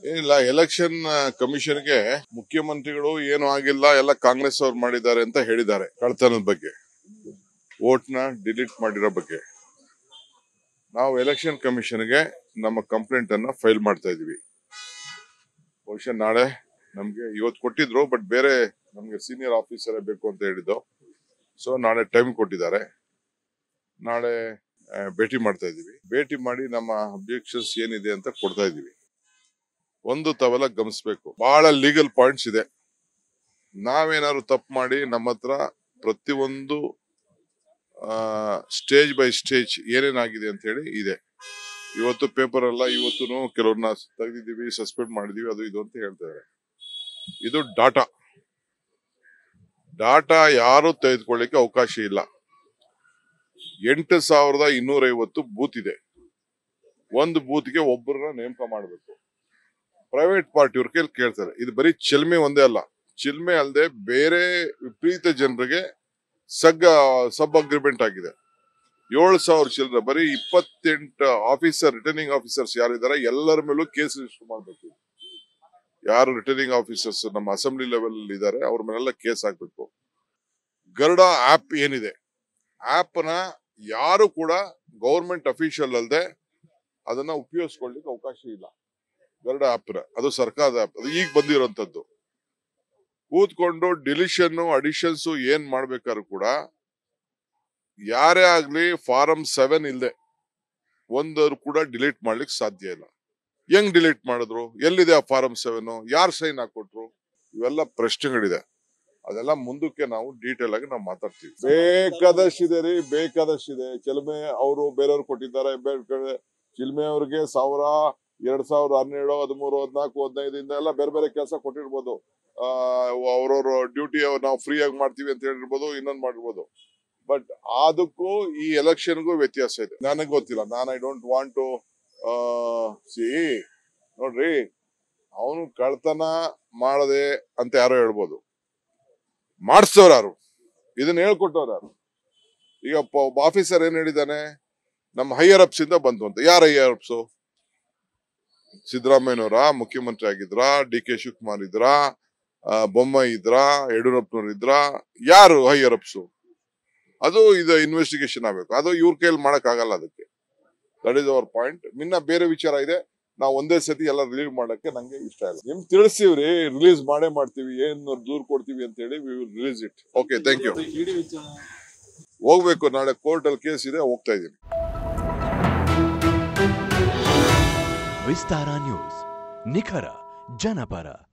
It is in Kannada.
ಏನಿಲ್ಲ ಎಲೆಕ್ಷನ್ ಕಮಿಷನ್ಗೆ ಮುಖ್ಯಮಂತ್ರಿಗಳು ಏನು ಆಗಿಲ್ಲ ಎಲ್ಲ ಕಾಂಗ್ರೆಸ್ ಅವ್ರು ಮಾಡಿದ್ದಾರೆ ಅಂತ ಹೇಳಿದ್ದಾರೆ ಕಳ್ತನದ ಬಗ್ಗೆ ವೋಟ್ ನ ಡಿಲೀಟ್ ಮಾಡಿರೋ ಬಗ್ಗೆ ನಾವು ಎಲೆಕ್ಷನ್ ಕಮಿಷನ್ಗೆ ನಮ್ಮ ಕಂಪ್ಲೇಂಟ್ ಅನ್ನ ಫೈಲ್ ಮಾಡ್ತಾ ಇದೀವಿ ಬಹುಶಃ ನಾಳೆ ನಮ್ಗೆ ಇವತ್ತು ಕೊಟ್ಟಿದ್ರು ಬಟ್ ಬೇರೆ ನಮ್ಗೆ ಸೀನಿಯರ್ ಆಫೀಸರ್ ಬೇಕು ಅಂತ ಹೇಳಿದ್ದು ಸೊ ನಾಳೆ ಟೈಮ್ ಕೊಟ್ಟಿದ್ದಾರೆ ನಾಳೆ ಆ, ಭೇಟಿ ಮಾಡ್ತಾ ಇದೀವಿ ಭೇಟಿ ಮಾಡಿ ನಮ್ಮ ಅಬ್ಜೆಕ್ಷನ್ಸ್ ಏನಿದೆ ಅಂತ ಕೊಡ್ತಾ ಇದೀವಿ ಒಂದು ತಾವೆಲ್ಲ ಗಮನಿಸ್ಬೇಕು ಬಹಳ ಲೀಗಲ್ ಪಾಯಿಂಟ್ಸ್ ಇದೆ ನಾವೇನಾದ್ರು ತಪ್ಪು ಮಾಡಿ ನಮ್ಮ ಹತ್ರ ಪ್ರತಿಯೊಂದು ಸ್ಟೇಜ್ ಬೈ ಸ್ಟೇಜ್ ಏನೇನಾಗಿದೆ ಅಂತ ಹೇಳಿ ಇದೆ ಇವತ್ತು ಪೇಪರ್ ಅಲ್ಲ ಇವತ್ತು ಕೆಲವ್ರನ್ನ ತೆಗೆದಿದ್ದೀವಿ ಸಸ್ಪೆಂಡ್ ಮಾಡಿದೀವಿ ಅದು ಇದು ಅಂತ ಹೇಳ್ತಾರೆ ಇದು ಡಾಟಾ ಡಾಟಾ ಯಾರು ತೆಗೆದುಕೊಳ್ಳಿಕ್ಕೆ ಅವಕಾಶ ಇಲ್ಲ ಎಂಟು ಸಾವಿರದ ಇನ್ನೂರ ಐವತ್ತು ಬೂತ್ ಇದೆ ಒಂದು ಬೂತ್ಗೆ ಒಬ್ಬರನ್ನ ನೇಮಕ ಮಾಡಬೇಕು ಪ್ರೈವೇಟ್ ಪಾರ್ಟಿಯವ್ರ ಕೈಲಿ ಕೇಳ್ತಾರೆ ಇದು ಬರೀ ಚಿಲ್ಮೆ ಒಂದೇ ಅಲ್ಲ ಚಿಲ್ಮೆ ಅಲ್ಲದೆ ಬೇರೆ ವಿಪರೀತ ಜನರಿಗೆ ಸಗ್ ಸಬ್ ಅಗ್ರಿಮೆಂಟ್ ಆಗಿದೆ ಏಳು ಸಾವಿರ ಚಿಲ್ಲರೆ ಬರೀ ಇಪ್ಪತ್ತೆಂಟು ಆಫೀಸರ್ ರಿಟರ್ನಿಂಗ್ ಆಫೀಸರ್ಸ್ ಯಾರಿದ್ದಾರೆ ಎಲ್ಲರ ಮೇಲೂ ಕೇಸ್ ರಿಜಿಸ್ಟರ್ ಮಾಡಬೇಕು ಯಾರು ರಿಟರ್ನಿಂಗ್ ಆಫೀಸರ್ಸ್ ನಮ್ಮ ಅಸೆಂಬ್ಲಿ ಲೆವೆಲ್ ಇದ್ದಾರೆ ಅವ್ರ ಮೇಲೆಲ್ಲ ಕೇಸ್ ಹಾಕ್ಬೇಕು ಗರುಡ ಆಪ್ ಏನಿದೆ ಆಪ್ ನ ಯಾರು ಕೂಡ ಗೌರ್ಮೆಂಟ್ ಅಫಿಷಿಯಲ್ ಅಲ್ಲದೆ ಅದನ್ನ ಉಪಯೋಗಿಸ್ಕೊಳ್ಳಿಕ್ಕೆ ಅವಕಾಶ ಇಲ್ಲ ಗರುಡ ಆಪ್ ನ ಅದು ಸರ್ಕಾರದ ಆಪ್ ಅದು ಈಗ ಬಂದಿರೋಂಥದ್ದು ಕೂತ್ಕೊಂಡು ಡಿಲಿಷನ್ ಅಡಿಷನ್ಸ್ ಏನ್ ಮಾಡ್ಬೇಕಾದ್ರು ಕೂಡ ಯಾರೇ ಆಗ್ಲಿ ಫಾರಂ ಸೆವೆನ್ ಇಲ್ದೆ ಒಂದವ್ರು ಕೂಡ ಡಿಲೀಟ್ ಮಾಡ್ಲಿಕ್ಕೆ ಸಾಧ್ಯ ಇಲ್ಲ ಹೆಂಗ್ ಡಿಲೀಟ್ ಮಾಡಿದ್ರು ಎಲ್ಲಿದೆ ಆ ಫಾರಂ ಸೆವೆನ್ ಯಾರು ಸೈನ್ ಹಾಕೊಟ್ರು ಇವೆಲ್ಲ ಪ್ರಶ್ನೆಗಳಿದೆ ಅದೆಲ್ಲ ಮುಂದಕ್ಕೆ ನಾವು ಡೀಟೇಲ್ ಆಗಿ ನಾವು ಮಾತಾಡ್ತೀವಿ ಬೇಕಾದಷ್ಟಿದೆ ರೀ ಬೇಕಾದಷ್ಟಿದೆ ಚಿಲ್ಮೆ ಅವರು ಬೇರೆಯವ್ರು ಕೊಟ್ಟಿದ್ದಾರೆ ಬೇರೆ ಕಡೆ ಚಿಲ್ಮೆ ಅವ್ರಿಗೆ ಸಾವಿರ ಎರಡ್ ಸಾವಿರದ ಹನ್ನೆರಡು ಹದಿಮೂರು ಹದಿನಾಲ್ಕು ಹದಿನೈದಿಂದ ಎಲ್ಲ ಬೇರೆ ಬೇರೆ ಕೆಲಸ ಕೊಟ್ಟಿರ್ಬೋದು ಆ ಅವ್ರವ್ರ ಡ್ಯೂಟಿ ನಾವು ಫ್ರೀ ಆಗಿ ಮಾಡ್ತೀವಿ ಅಂತ ಹೇಳಿರ್ಬೋದು ಇನ್ನೊಂದ್ ಮಾಡಿರ್ಬೋದು ಬಟ್ ಅದಕ್ಕೂ ಈ ಎಲೆಕ್ಷನ್ಗೂ ವ್ಯತ್ಯಾಸ ಇದೆ ನನಗೆ ಗೊತ್ತಿಲ್ಲ ನಾನು I don't want to see ನೋಡ್ರಿ ಅವನು ಕಳ್ತನ ಮಾಡದೆ ಅಂತ ಯಾರೋ ಹೇಳ್ಬೋದು ಮಾಡಿಸ್ತವ್ರು ಯಾರು ಇದನ್ನ ಹೇಳ್ಕೊಟ್ಟವ್ರು ಯಾರು ಈಗ ಒಬ್ಬ- ಒಬ್ಬ ಆಫೀಸರ್ ಏನ್ ಹೇಳಿದಾನೆ ನಮ್ಮ ಹೈಯರ್ ಅಪ್ಸ್ ಇಂದ ಬಂತು ಅಂತ ಯಾರು ಹೈಯರ್ ಅಪ್ಸು ಸಿದ್ದರಾಮಯ್ಯನವರ ಮುಖ್ಯಮಂತ್ರಿ ಆಗಿದ್ರ ಡಿ ಕೆ ಶಿವಕುಮಾರ್ ಇದ್ರ ಆ, ಬೊಮ್ಮಾಯಿ ಇದ್ರ ಯಡಿಯೂರಪ್ಪನವ್ರು ಇದ್ರ ಯಾರು ಹೈಯರ್ ಅಪ್ಸು ಅದು ಇದು ಇನ್ವೆಸ್ಟಿಗೇಷನ್ ಆಗ್ಬೇಕು ಅದು ಇವ್ರ ಕೈಯಲ್ಲಿ ಮಾಡಕ್ ಆಗಲ್ಲ ಅದಕ್ಕೆ ದಟ್ ಇಸ್ ಅವರ್ ಪಾಯಿಂಟ್ ಇನ್ನ ಬೇರೆ ವಿಚಾರ ಇದೆ ನಾವು ಒಂದೇ ಸತಿ ಎಲ್ಲ ರಿಲೀವ್ ಮಾಡಕ್ಕೆ ನಂಗೆ ಇಷ್ಟ ಇಲ್ಲ ನಿಮ್ ತಿಳಿಸ್ತೀವ್ರಿ ರಿಲೀಸ್ ಮಾಡೇ ಮಾಡ್ತೀವಿ ಏನ್ ದೂರ್ ಕೊಡ್ತೀವಿ ಅಂತ ಹೇಳಿ we will release it okay thank you ED ವಿಚಾರ ಹೋಗ್ಬೇಕು ನಾಳೆ ಕೋರ್ಟ್ ಅಲ್ಲಿ ಕೇಸ್ ಇದೆ ಹೋಗ್ತಾ ಇದೀನಿ ವಿಸ್ತಾರ ನ್ಯೂಸ್ ನಿಖರ ಜನಪರ